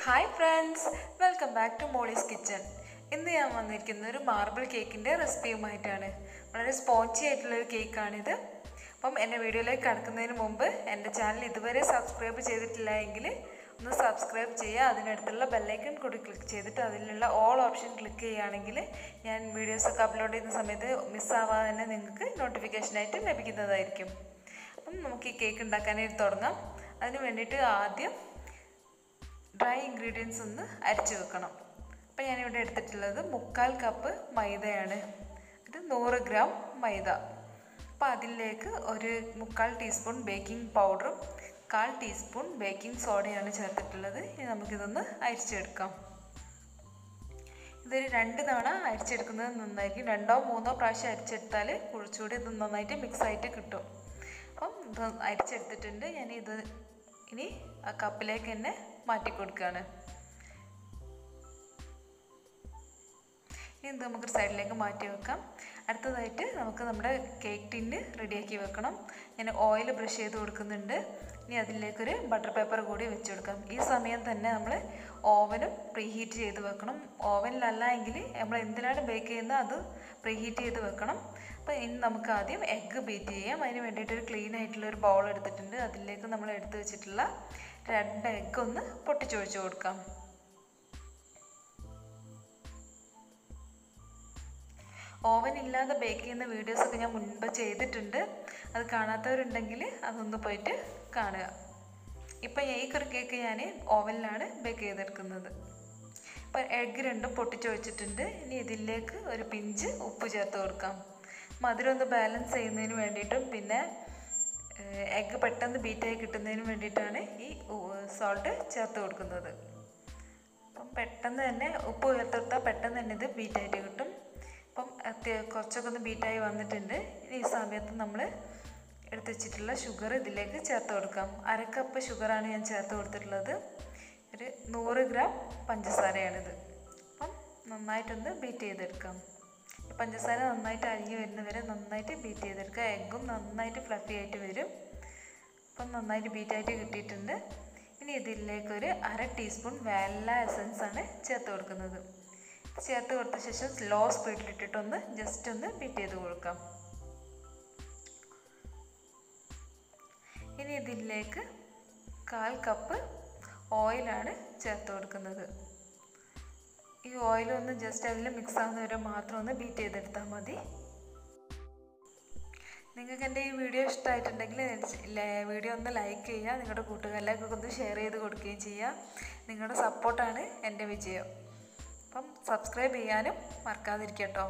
Hi friends welcome back to Molly's kitchen ഇന്ന് ഞാൻ വന്നിരിക്കുന്നത് ഒരു മാർബിൾ കേക്കിൻ്റെ റെസിപ്പിയുമായിട്ടാണ് വളരെ സ്പോഞ്ചി ആയിട്ടുള്ളൊരു കേക്കാണിത് അപ്പം എൻ്റെ വീഡിയോയിലേക്ക് കടക്കുന്നതിന് മുമ്പ് എൻ്റെ ചാനൽ ഇതുവരെ സബ്സ്ക്രൈബ് ചെയ്തിട്ടില്ല എങ്കിൽ ഒന്ന് സബ്സ്ക്രൈബ് ചെയ്യുക അതിനടുത്തുള്ള ബെല്ലൈക്കൺ കൂടി ക്ലിക്ക് ചെയ്തിട്ട് അതിലുള്ള ഓൾ ഓപ്ഷൻ ക്ലിക്ക് ചെയ്യുകയാണെങ്കിൽ ഞാൻ വീഡിയോസൊക്കെ അപ്ലോഡ് ചെയ്യുന്ന സമയത്ത് മിസ്സാവാതെ തന്നെ നിങ്ങൾക്ക് നോട്ടിഫിക്കേഷനായിട്ട് ലഭിക്കുന്നതായിരിക്കും അപ്പം നമുക്ക് ഈ കേക്ക് ഉണ്ടാക്കാനായിട്ട് തുടങ്ങാം അതിന് വേണ്ടിയിട്ട് ആദ്യം ഡ്രൈ ഇൻഗ്രീഡിയൻസ് ഒന്ന് അരച്ച് വെക്കണം അപ്പം ഞാനിവിടെ എടുത്തിട്ടുള്ളത് മുക്കാൽ കപ്പ് മൈദയാണ് ഇത് നൂറ് ഗ്രാം മൈദ അപ്പോൾ അതിലേക്ക് ഒരു മുക്കാൽ ടീസ്പൂൺ ബേക്കിംഗ് പൗഡറും കാൽ ടീസ്പൂൺ ബേക്കിംഗ് സോഡയാണ് ചേർത്തിട്ടുള്ളത് ഇനി നമുക്കിതൊന്ന് അരിച്ചെടുക്കാം ഇതൊരു രണ്ട് തവണ അരിച്ചെടുക്കുന്നത് നന്നായിരിക്കും രണ്ടോ മൂന്നോ പ്രാവശ്യം അരിച്ചെടുത്താൽ കുറച്ചുകൂടി ഇത് നന്നായിട്ട് മിക്സ് ആയിട്ട് കിട്ടും അപ്പം ഇത് അരിച്ചെടുത്തിട്ടുണ്ട് ഞാൻ ഇത് ഇനി ആ കപ്പിലേക്ക് തന്നെ മാറ്റി കൊടുക്കുകയാണ് ഇനി ഇത് നമുക്ക് സൈഡിലേക്ക് മാറ്റി വെക്കാം അടുത്തതായിട്ട് നമുക്ക് നമ്മുടെ കേക്ക് ടിന്ന് റെഡിയാക്കി വെക്കണം ഞാൻ ഓയിൽ ബ്രഷ് ചെയ്ത് കൊടുക്കുന്നുണ്ട് ഇനി അതിലേക്കൊരു ബട്ടർ പേപ്പർ കൂടി വെച്ച് കൊടുക്കാം ഈ സമയം തന്നെ നമ്മൾ ഓവനും പ്രീഹീറ്റ് ചെയ്ത് വെക്കണം ഓവനിലല്ല എങ്കിൽ നമ്മൾ എന്തിനാണ് ബേക്ക് ചെയ്യുന്നത് അത് പ്രീഹീറ്റ് ചെയ്ത് വെക്കണം അപ്പോൾ ഇനി നമുക്ക് ആദ്യം എഗ്ഗ് ബീറ്റ് ചെയ്യാം അതിന് വേണ്ടിയിട്ട് ഒരു ക്ലീൻ ആയിട്ടുള്ള ഒരു ബൗൾ എടുത്തിട്ടുണ്ട് അതിലേക്ക് നമ്മൾ എടുത്ത് വെച്ചിട്ടുള്ള രണ്ട് എഗ്ഗ് ഒന്ന് പൊട്ടിച്ചൊഴിച്ച് കൊടുക്കാം ഓവൻ ഇല്ലാതെ ബേക്ക് ചെയ്യുന്ന വീഡിയോസൊക്കെ ഞാൻ മുൻപ് ചെയ്തിട്ടുണ്ട് അത് കാണാത്തവരുണ്ടെങ്കിൽ അതൊന്ന് പോയിട്ട് കാണുക ഇപ്പം ഈ ഒരു കേക്ക് ഞാൻ ഓവനിലാണ് ബേക്ക് ചെയ്തെടുക്കുന്നത് ഇപ്പം എഗ്ഗ് രണ്ടും പൊട്ടിച്ച് വെച്ചിട്ടുണ്ട് ഇനി ഇതിലേക്ക് ഒരു പിഞ്ച് ഉപ്പ് ചേർത്ത് കൊടുക്കാം മധുരം ഒന്ന് ബാലൻസ് ചെയ്യുന്നതിന് വേണ്ടിയിട്ടും പിന്നെ എഗ്ഗ് പെട്ടെന്ന് ബീറ്റായി കിട്ടുന്നതിന് വേണ്ടിയിട്ടാണ് ഈ സോൾട്ട് ചേർത്ത് കൊടുക്കുന്നത് അപ്പം പെട്ടെന്ന് തന്നെ ഉപ്പ് ചേർത്തെടുത്താൽ പെട്ടെന്ന് തന്നെ ഇത് ബീറ്റായിട്ട് കിട്ടും അപ്പം അത്യ കുറച്ചൊക്കെ ഒന്ന് ബീറ്റായി വന്നിട്ടുണ്ട് ഇനി ഈ സമയത്ത് നമ്മൾ എടുത്ത് വെച്ചിട്ടുള്ള ഷുഗർ ഇതിലേക്ക് ചേർത്ത് കൊടുക്കാം അര കപ്പ് ഷുഗറാണ് ഞാൻ ചേർത്ത് കൊടുത്തിട്ടുള്ളത് ഒരു നൂറ് ഗ്രാം പഞ്ചസാരയാണിത് അപ്പം നന്നായിട്ടൊന്ന് ബീറ്റ് ചെയ്തെടുക്കാം പഞ്ചസാര നന്നായിട്ട് അരിഞ്ഞ് വരുന്നവരെ നന്നായിട്ട് ബീറ്റ് ചെയ്തെടുക്കുക എഗ്ഗും നന്നായിട്ട് ഫ്ലഫി ആയിട്ട് വരും അപ്പം നന്നായിട്ട് ബീറ്റായിട്ട് കിട്ടിയിട്ടുണ്ട് ഇനി ഇതിലേക്കൊരു അര ടീസ്പൂൺ വാനില എസൻസ് ആണ് ചേർത്ത് കൊടുക്കുന്നത് ചേർത്ത് കൊടുത്ത ശേഷം സ്ലോ സ്പീഡിലിട്ടിട്ടൊന്ന് ജസ്റ്റ് ഒന്ന് ബീറ്റ് ചെയ്ത് കൊടുക്കാം ഇനി ഇതിലേക്ക് കാൽ കപ്പ് ഓയിലാണ് ചേർത്ത് കൊടുക്കുന്നത് ഈ ഓയിൽ ഒന്ന് ജസ്റ്റ് അതിൽ മിക്സ് ആവുന്നവരെ മാത്രം ഒന്ന് ബീറ്റ് ചെയ്തെടുത്താൽ മതി നിങ്ങൾക്ക് എൻ്റെ ഈ വീഡിയോ ഇഷ്ടമായിട്ടുണ്ടെങ്കിൽ വീഡിയോ ഒന്ന് ലൈക്ക് ചെയ്യുക നിങ്ങളുടെ കൂട്ടുകാരിലേക്കൊക്കെ ഒന്ന് ഷെയർ ചെയ്ത് കൊടുക്കുകയും ചെയ്യുക നിങ്ങളുടെ സപ്പോർട്ടാണ് എൻ്റെ വിജയം അപ്പം സബ്സ്ക്രൈബ് ചെയ്യാനും മറക്കാതിരിക്കട്ടോ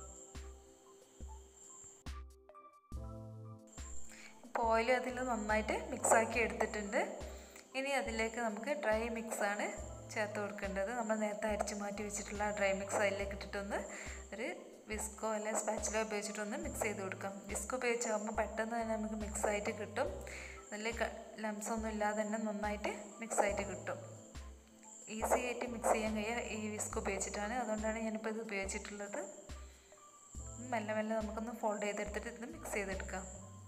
ഇപ്പോൾ ഓയിൽ അതിൽ നന്നായിട്ട് മിക്സാക്കി എടുത്തിട്ടുണ്ട് ഇനി അതിലേക്ക് നമുക്ക് ഡ്രൈ മിക്സാണ് ചേർത്ത് കൊടുക്കേണ്ടത് നമ്മൾ നേരത്തെ അരിച്ച് മാറ്റി വെച്ചിട്ടുള്ള ഡ്രൈ മിക്സ് അതിലേക്ക് ഇട്ടിട്ടൊന്ന് ഒരു വിസ്കോ അല്ലെങ്കിൽ സ്പാച്ചിലോ ഉപയോഗിച്ചിട്ടൊന്ന് മിക്സ് ചെയ്ത് കൊടുക്കാം വിസ്കോ ഉപയോഗിച്ചാകുമ്പോൾ പെട്ടെന്ന് തന്നെ നമുക്ക് മിക്സ് ആയിട്ട് കിട്ടും അതിൽ ലംസ് ഒന്നും ഇല്ലാതെ തന്നെ നന്നായിട്ട് മിക്സ് ആയിട്ട് കിട്ടും ഈസി ആയിട്ട് മിക്സ് ചെയ്യാൻ കഴിയുക ഈ വിസ്ക് ഉപയോഗിച്ചിട്ടാണ് അതുകൊണ്ടാണ് ഞാനിപ്പോൾ ഇത് ഉപയോഗിച്ചിട്ടുള്ളത് മെല്ലെ മെല്ലെ നമുക്കൊന്ന് ഫോൾഡ് ചെയ്തെടുത്തിട്ട് ഇത് മിക്സ് ചെയ്തെടുക്കാം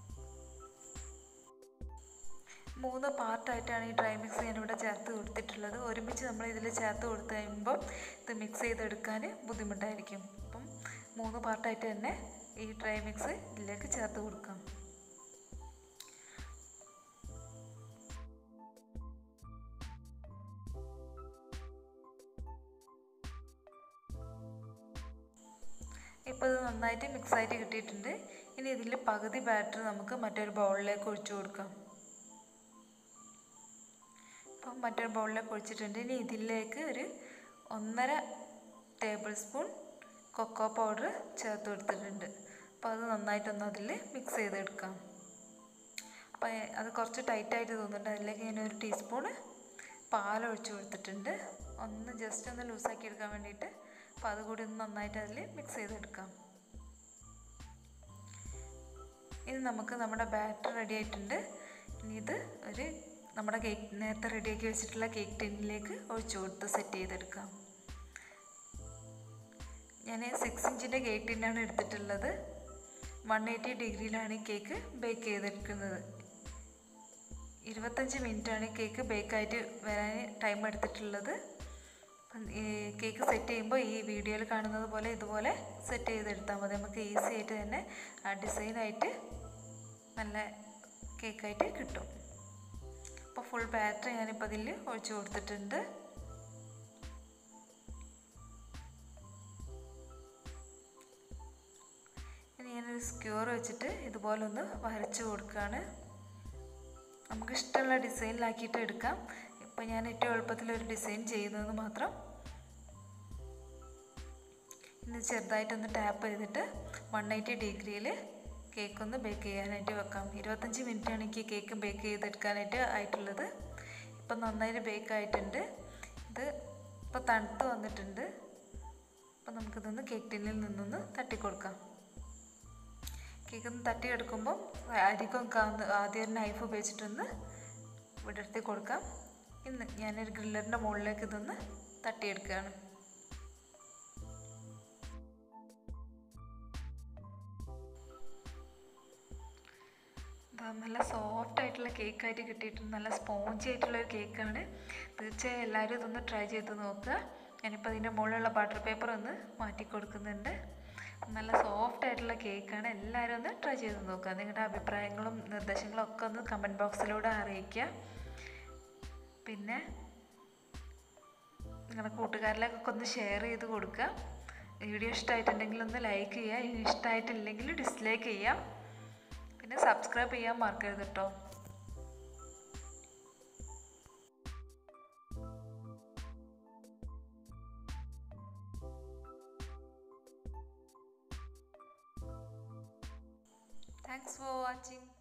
മൂന്ന് പാർട്ടായിട്ടാണ് ഈ ഡ്രൈ മിക്സ് ഞാനിവിടെ ചേർത്ത് കൊടുത്തിട്ടുള്ളത് ഒരുമിച്ച് നമ്മൾ ഇതിൽ ചേർത്ത് കൊടുത്തു കഴിയുമ്പോൾ ഇത് മിക്സ് ചെയ്തെടുക്കാൻ ബുദ്ധിമുട്ടായിരിക്കും അപ്പം മൂന്ന് പാർട്ടായിട്ട് തന്നെ ഈ ഡ്രൈ മിക്സ് ഇതിലേക്ക് ചേർത്ത് കൊടുക്കാം ഇപ്പോൾ ഇത് നന്നായിട്ട് മിക്സായിട്ട് കിട്ടിയിട്ടുണ്ട് ഇനി ഇതിൽ പകുതി ബാറ്റർ നമുക്ക് മറ്റൊരു ബൗളിലേക്ക് ഒഴിച്ചു കൊടുക്കാം അപ്പം മറ്റൊരു ബൗളിലേക്ക് ഒഴിച്ചിട്ടുണ്ട് ഇനി ഇതിലേക്ക് ഒരു ഒന്നര ടേബിൾ സ്പൂൺ കൊക്കോ പൗഡർ ചേർത്ത് കൊടുത്തിട്ടുണ്ട് അപ്പോൾ അത് നന്നായിട്ടൊന്ന് അതിൽ മിക്സ് ചെയ്തെടുക്കാം അപ്പോൾ അത് കുറച്ച് ടൈറ്റായിട്ട് തോന്നുന്നുണ്ട് അതിലേക്ക് ഞാൻ ഒരു ടീസ്പൂണ് പാലൊഴിച്ച് കൊടുത്തിട്ടുണ്ട് ഒന്ന് ജസ്റ്റ് ഒന്ന് ലൂസാക്കി എടുക്കാൻ വേണ്ടിയിട്ട് അപ്പോൾ അതുകൂടി ഒന്ന് നന്നായിട്ട് അതിൽ മിക്സ് ചെയ്തെടുക്കാം ഇനി നമുക്ക് നമ്മുടെ ബാറ്റർ റെഡി ആയിട്ടുണ്ട് ഇനി ഇത് ഒരു നമ്മുടെ കേക്ക് നേരത്തെ റെഡിയാക്കി വെച്ചിട്ടുള്ള കേക്ക് ടിന്നിലേക്ക് ഒഴിച്ചു കൊടുത്ത് സെറ്റ് ചെയ്തെടുക്കാം ഞാൻ സിക്സ് ഇഞ്ചിൻ്റെ കേക്ക് ടിന്നാണ് എടുത്തിട്ടുള്ളത് വൺ എയ്റ്റി ഡിഗ്രിയിലാണ് ഈ കേക്ക് ബേക്ക് ചെയ്തെടുക്കുന്നത് ഇരുപത്തഞ്ച് മിനിറ്റാണ് കേക്ക് ബേക്കായിട്ട് വരാൻ ടൈം എടുത്തിട്ടുള്ളത് അപ്പം ഈ കേക്ക് സെറ്റ് ചെയ്യുമ്പോൾ ഈ വീഡിയോയിൽ കാണുന്നത് പോലെ ഇതുപോലെ സെറ്റ് ചെയ്തെടുത്താൽ മതി നമുക്ക് ഈസി ആയിട്ട് തന്നെ ആ ഡിസൈനായിട്ട് നല്ല കേക്കായിട്ട് കിട്ടും അപ്പോൾ ഫുൾ ബാറ്ററി ഞാനിപ്പോൾ അതിൽ ഒഴിച്ചു കൊടുത്തിട്ടുണ്ട് ഇനി ഞാനൊരു സ്ക്യൂർ വെച്ചിട്ട് ഇതുപോലെ ഒന്ന് വരച്ച് കൊടുക്കുകയാണ് നമുക്ക് ഇഷ്ടമുള്ള ഡിസൈനിലാക്കിയിട്ട് എടുക്കാം ഇപ്പം ഞാൻ ഏറ്റവും എളുപ്പത്തിൽ ഒരു ഡിസൈൻ ചെയ്യുന്നത് മാത്രം ഇനി ചെറുതായിട്ടൊന്ന് ടാപ്പ് ചെയ്തിട്ട് വൺ എയ്റ്റി ഡിഗ്രിയിൽ കേക്ക് ഒന്ന് ബേക്ക് ചെയ്യാനായിട്ട് വെക്കാം ഇരുപത്തഞ്ച് മിനിറ്റാണ് എനിക്ക് കേക്ക് ബേക്ക് ചെയ്തെടുക്കാനായിട്ട് ആയിട്ടുള്ളത് ഇപ്പം നന്നായിട്ട് ബേക്ക് ആയിട്ടുണ്ട് ഇത് ഇപ്പോൾ തണുത്ത് വന്നിട്ടുണ്ട് അപ്പം നമുക്കിതൊന്ന് കേക്ക് ടിന്നിൽ നിന്നൊന്ന് തട്ടിക്കൊടുക്കാം കേക്ക് ഒന്ന് തട്ടിയെടുക്കുമ്പോൾ അരികം കാന്ന് ആദ്യം ഒരു നൈഫ് ഉപയോഗിച്ചിട്ടൊന്ന് വിടർത്തി കൊടുക്കാം ഇന്ന് ഞാനൊരു ഗ്രില്ലറിൻ്റെ മുകളിലേക്ക് ഇതൊന്ന് തട്ടിയെടുക്കുകയാണ് നല്ല സോഫ്റ്റ് ആയിട്ടുള്ള കേക്കായിട്ട് കിട്ടിയിട്ടുണ്ട് നല്ല സ്പോഞ്ചി ആയിട്ടുള്ള ഒരു കേക്കാണ് തീർച്ചയായും എല്ലാവരും ഇതൊന്ന് ട്രൈ ചെയ്ത് നോക്കുക ഞാനിപ്പോൾ അതിൻ്റെ മുകളിലുള്ള ബട്ടർ പേപ്പർ ഒന്ന് മാറ്റി കൊടുക്കുന്നുണ്ട് നല്ല സോഫ്റ്റ് ആയിട്ടുള്ള കേക്കാണ് എല്ലാവരും ഒന്ന് ട്രൈ ചെയ്ത് നോക്കുക നിങ്ങളുടെ അഭിപ്രായങ്ങളും നിർദ്ദേശങ്ങളും ഒക്കെ ഒന്ന് കമൻറ്റ് ബോക്സിലൂടെ അറിയിക്കുക പിന്നെ നിങ്ങളുടെ കൂട്ടുകാരിലേക്കൊക്കെ ഒന്ന് ഷെയർ ചെയ്ത് കൊടുക്കുക വീഡിയോ ഇഷ്ടമായിട്ടുണ്ടെങ്കിൽ ഒന്ന് ലൈക്ക് ചെയ്യുക ഇനി ഇഷ്ടമായിട്ടില്ലെങ്കിൽ ഡിസ്ലൈക്ക് ചെയ്യാം പിന്നെ സബ്സ്ക്രൈബ് ചെയ്യാൻ മറക്കരുത് കേട്ടോ Thanks for watching.